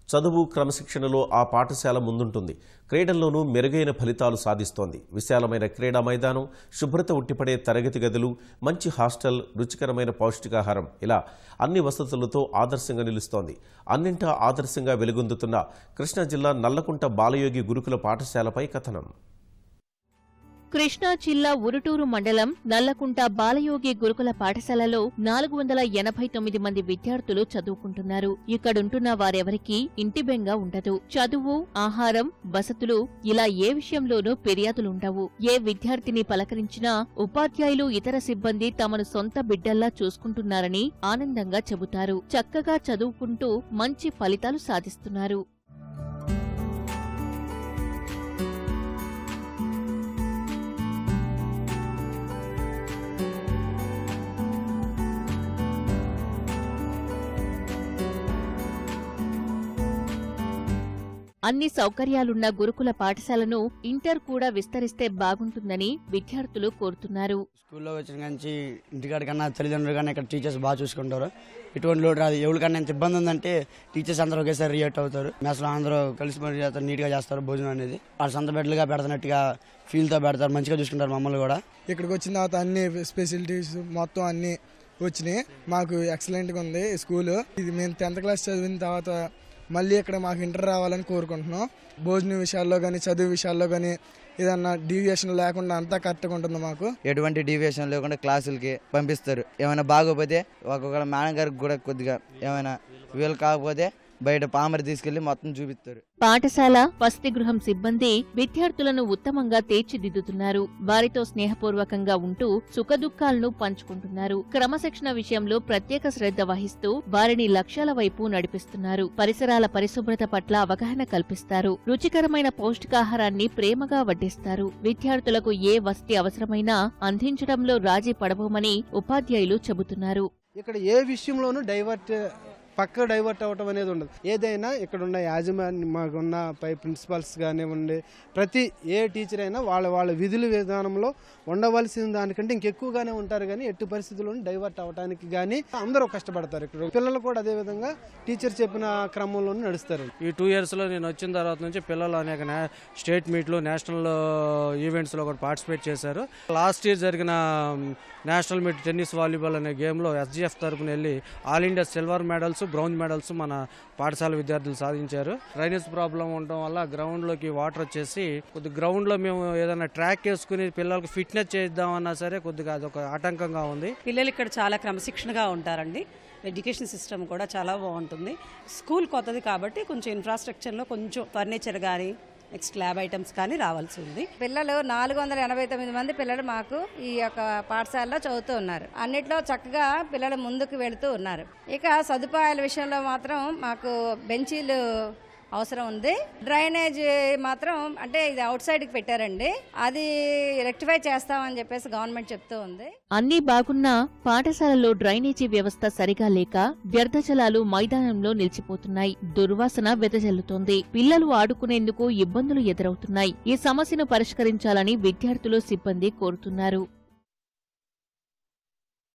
చదువు క్రమశిక్షణలో ఆ పాఠశాల ముందుంటుంది క్రీడల్లోనూ మెరుగైన ఫలితాలు సాధిస్తోంది విశాలమైన క్రీడా మైదానం శుభ్రత ఉట్టిపడే తరగతి గదులు మంచి హాస్టల్ రుచికరమైన పౌష్టికాహారం ఇలా అన్ని వసతులతో ఆదర్శంగా నిలుస్తోంది అన్నింటా ఆదర్శంగా వెలుగొందుతున్న కృష్ణా జిల్లా నల్లకుంట బాలయోగి గురుకుల పాఠశాలపై కథనం కృష్ణా జిల్లా ఉరుటూరు మండలం నల్లకుంట బాలయోగి గురుకుల పాఠశాలలో నాలుగు వందల ఎనభై తొమ్మిది మంది విద్యార్థులు చదువుకుంటున్నారు ఇక్కడుంటున్న వారెవరికీ ఇంటి బెంగ ఉండదు చదువు ఆహారం వసతులు ఇలా ఏ విషయంలోనూ ఫిర్యాదులుండవు ఏ విద్యార్థిని పలకరించినా ఉపాధ్యాయులు ఇతర సిబ్బంది తమను సొంత బిడ్డల్లా చూసుకుంటున్నారని ఆనందంగా చెబుతారు చక్కగా చదువుకుంటూ మంచి ఫలితాలు సాధిస్తున్నారు అన్ని సౌకర్యాలున్న గురుకుల పాఠశాలను ఇంటర్ కూడా విస్తరిస్తే బాగుంటుందని విద్యార్థులు కోరుతున్నారు స్కూల్లో వచ్చిన నుంచి ఇంటికాడ కన్నా తల్లిదండ్రులు కన్నా ఇక్కడ టీచర్స్ బాగా చూసుకుంటారు ఎటువంటి లోటు రాదు ఎవరికన్నా ఎంత ఇబ్బంది ఉందంటే టీచర్స్ అందరూ ఒకేసారి రియాక్ట్ అవుతారు మెస్లో అందరూ కలిసి పని చేస్తారు నీట్గా చేస్తారు భోజనం అనేది వాళ్ళు సొంత బెడ్లుగా పెడుతున్నట్టుగా ఫీల్తో పెడతారు మంచిగా చూసుకుంటారు మమ్మల్ని కూడా ఇక్కడికి వచ్చిన తర్వాత అన్ని ఫెసిలిటీస్ మొత్తం అన్ని వచ్చినాయి మాకు ఎక్సలెంట్గా ఉంది ఈ స్కూల్ ఇది మేము టెన్త్ క్లాస్ చదివిన తర్వాత మళ్ళీ ఇక్కడ మాకు ఇంటర్ రావాలని కోరుకుంటున్నాం భోజనం విషయాల్లో కానీ చదువు విషయాల్లో కానీ ఏదన్నా డీవియేషన్ లేకుండా అంతా కరెక్ట్గా ఉంటుంది మాకు ఎటువంటి డీవియేషన్ లేకుండా క్లాసులకి పంపిస్తారు ఏమైనా బాగోపోతే ఒక్కొక్క మేడం గారికి కూడా కొద్దిగా ఏమైనా వీలు కాకపోతే బయట పామరి తీసుకెళ్లి మొత్తం చూపిస్తారు పాఠశాల వసతి గృహం సిబ్బంది విద్యార్థులను ఉత్తమంగా తీర్చిదిద్దుతున్నారు వారితో స్నేహపూర్వకంగా ఉంటూ సుఖదుఖాలను పంచుకుంటున్నారు క్రమశిక్షణ విషయంలో ప్రత్యేక శ్రద్ధ వహిస్తూ వారిని లక్ష్యాల వైపు నడిపిస్తున్నారు పరిసరాల పరిశుభ్రత పట్ల అవగాహన కల్పిస్తారు రుచికరమైన పౌష్టికాహారాన్ని ప్రేమగా వడ్డిస్తారు విద్యార్థులకు ఏ వసతి అవసరమైనా అందించడంలో రాజీ పడబోమని ఉపాధ్యాయులు చెబుతున్నారు ఇక్కడ ఏ విషయంలోనూ డైవర్ట్ పక్క డైవర్ట్ అవ్వటం అనేది ఉండదు ఏదైనా ఇక్కడ ఉన్న యాజమాన్య మాకున్న పై ప్రిన్సిపల్స్ కానివ్వండి ప్రతి ఏ టీచర్ అయినా వాళ్ళ వాళ్ళ విధుల విధానంలో ఉండవలసిన దానికంటే ఇంకెక్కువగానే ఉంటారు కానీ ఎట్టి పరిస్థితుల్లోనూ డైవర్ట్ అవ్వడానికి కానీ అందరూ కష్టపడతారు ఇక్కడ పిల్లలు కూడా అదే విధంగా టీచర్ చెప్పిన క్రమంలోనే నడుస్తారు ఈ టూ ఇయర్స్లో నేను వచ్చిన తర్వాత నుంచి పిల్లలు అనేక నే- స్టేట్ మీట్లు నేషనల్ ఈవెంట్స్లో కూడా పార్టిసిపేట్ చేశారు లాస్ట్ ఇయర్ జరిగిన నేషనల్ మీట్ టెన్నిస్ వాలీబాల్ అనే గేమ్లో ఎస్జిఎఫ్ తరపున వెళ్ళి all India silver medals bronze medals మన పాఠశాల విద్యార్థులు సాధించారు డ్రైనేజ్ ప్రాబ్లం ఉండడం వల్ల గ్రౌండ్లోకి వాటర్ వచ్చేసి కొద్ది గ్రౌండ్లో మేము ఏదైనా ట్రాక్ వేసుకుని పిల్లలకు ఫిట్నెస్ చేద్దామన్నా సరే కొద్దిగా అదొక ఆటంకంగా ఉంది పిల్లలు ఇక్కడ చాలా క్రమశిక్షణగా ఉంటారండి ఎడ్యుకేషన్ సిస్టమ్ కూడా చాలా బాగుంటుంది స్కూల్ కొత్తది కాబట్టి కొంచెం ఇన్ఫ్రాస్ట్రక్చర్లో కొంచెం ఫర్నిచర్ కానీ నెక్స్ట్ ల్యాబ్ ఐటమ్స్ కానీ రావాల్సి ఉంది పిల్లలు నాలుగు వందల ఎనభై తొమ్మిది మంది పిల్లలు మాకు ఈ యొక్క పాఠశాలలో చదువుతూ ఉన్నారు అన్నిట్లో చక్కగా పిల్లలు ముందుకు వెళుతూ ఉన్నారు ఇక సదుపాయాల విషయంలో మాత్రం మాకు బెంచీలు అవసరం ఉంది డ్రైనేజ్ మాత్రం అంటే ఇది అవుట్ సైడ్కి పెట్టారండి అది రెక్టిఫై చేస్తామని చెప్పేసి గవర్నమెంట్ చెప్తూ ఉంది అన్నీ బాగున్నా పాఠశాలలో డ్రైనేజీ వ్యవస్థ సరిగా లేక వ్యర్థ జలాలు మైదానంలో నిలిచిపోతున్నాయి దుర్వాసన వెదజల్లుతోంది పిల్లలు ఆడుకునేందుకు ఇబ్బందులు ఎదురవుతున్నాయి ఈ సమస్యను పరిష్కరించాలని విద్యార్థులు సిబ్బంది కోరుతున్నారు